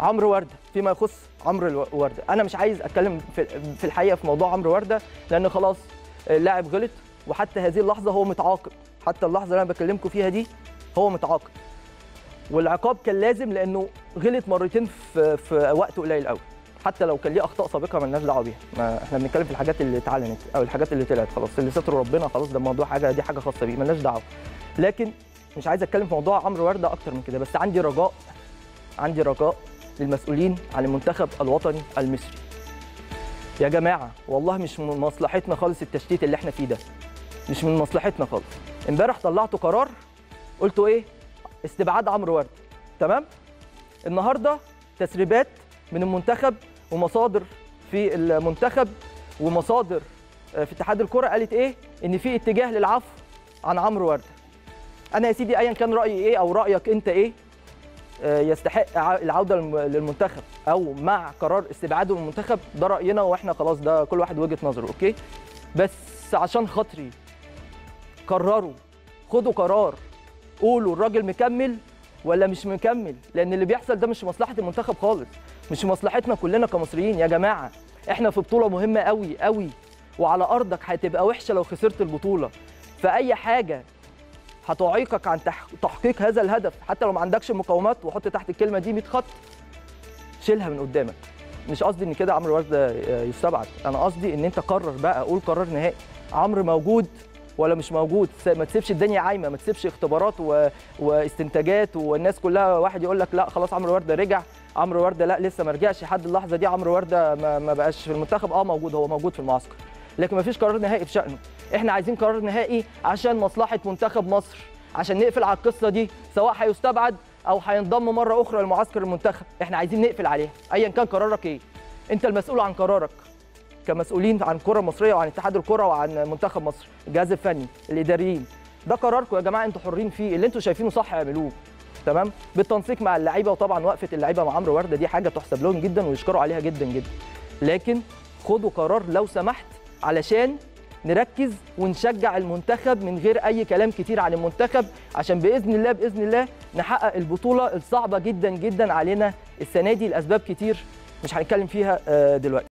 عمرو ورده فيما يخص عمرو الو- ورده انا مش عايز اتكلم في في الحقيقه في موضوع عمرو ورده لان خلاص اللاعب غلط وحتى هذه اللحظه هو متعاقب حتى اللحظه اللي انا بكلمكم فيها دي هو متعاقب والعقاب كان لازم لانه غلط مرتين في في وقت قليل قوي حتى لو كان ليه اخطاء سابقه مالناش دعوه بيها ما احنا بنتكلم في الحاجات اللي اتعلنت او الحاجات اللي طلعت خلاص اللي ستر ربنا خلاص ده موضوع حاجه دي حاجه خاصه بيه مالناش دعوه لكن مش عايز اتكلم في موضوع عمرو ورده اكتر من كده بس عندي رجاء عندي رجاء للمسؤولين عن المنتخب الوطني المصري يا جماعه والله مش من مصلحتنا خالص التشتيت اللي احنا فيه ده مش من مصلحتنا خالص امبارح طلعتوا قرار قلتوا ايه استبعاد عمرو ورده تمام النهارده تسريبات من المنتخب ومصادر في المنتخب ومصادر آه، في اتحاد الكره قالت ايه ان في اتجاه للعفو عن عمرو ورده انا يا سيدي ايا كان رايي ايه او رايك انت ايه آه، يستحق ع- العوده للم- للمنتخب او مع قرار استبعاده من المنتخب ده راينا واحنا خلاص ده كل واحد وجهه نظره اوكي بس عشان خاطري قرروا خدوا قرار قولوا الراجل مكمل ولا مش مكمل لان اللي بيحصل ده مش في مصلحه المنتخب خالص مش في مصلحتنا كلنا كمصريين يا جماعه احنا في بطوله مهمه قوي قوي وعلى ارضك هتبقى وحشه لو خسرت البطوله فاي حاجه هتعيقك عن تح- تحقيق هذا الهدف حتى لو ما عندكش مقاومات وحط تحت الكلمه دي 100 خط شيلها من قدامك مش قصدي ان كده عمرو ورده يستبعد انا قصدي ان انت قرر بقى قول قرار نهائي عمرو موجود ولا مش موجود س- ما تسيبش الدنيا عايمه ما تسيبش اختبارات و... واستنتاجات والناس كلها واحد يقول لك لا خلاص عمرو ورده رجع عمرو ورده لا لسه ما رجعش لحد اللحظه دي عمرو ورده ما, ما بقاش في المنتخب اه موجود هو موجود في المعسكر لكن ما فيش قرار نهائي في شأنه احنا عايزين قرار نهائي عشان مصلحه منتخب مصر عشان نقفل على القصه دي سواء هيستبعد او هينضم مره اخرى لمعسكر المنتخب احنا عايزين نقفل عليها ايا كان قرارك ايه انت المسؤول عن قرارك كمسؤولين عن الكره المصريه وعن اتحاد الكره وعن منتخب مصر الجهاز الفني الاداريين ده قراركم يا جماعه انتوا حرين فيه اللي انتوا شايفينه صح اعملوه تمام بالتنسيق مع اللعيبه وطبعا وقفه اللعيبه مع عمرو ورده دي حاجه تحسب لهم جدا ويشكروا عليها جدا جدا لكن خدوا قرار لو سمحت علشان نركز ونشجع المنتخب من غير اي كلام كتير عن المنتخب عشان باذن الله باذن الله نحقق البطوله الصعبه جدا جدا علينا السنه دي لاسباب كتير مش هنتكلم فيها آه، دلوقتي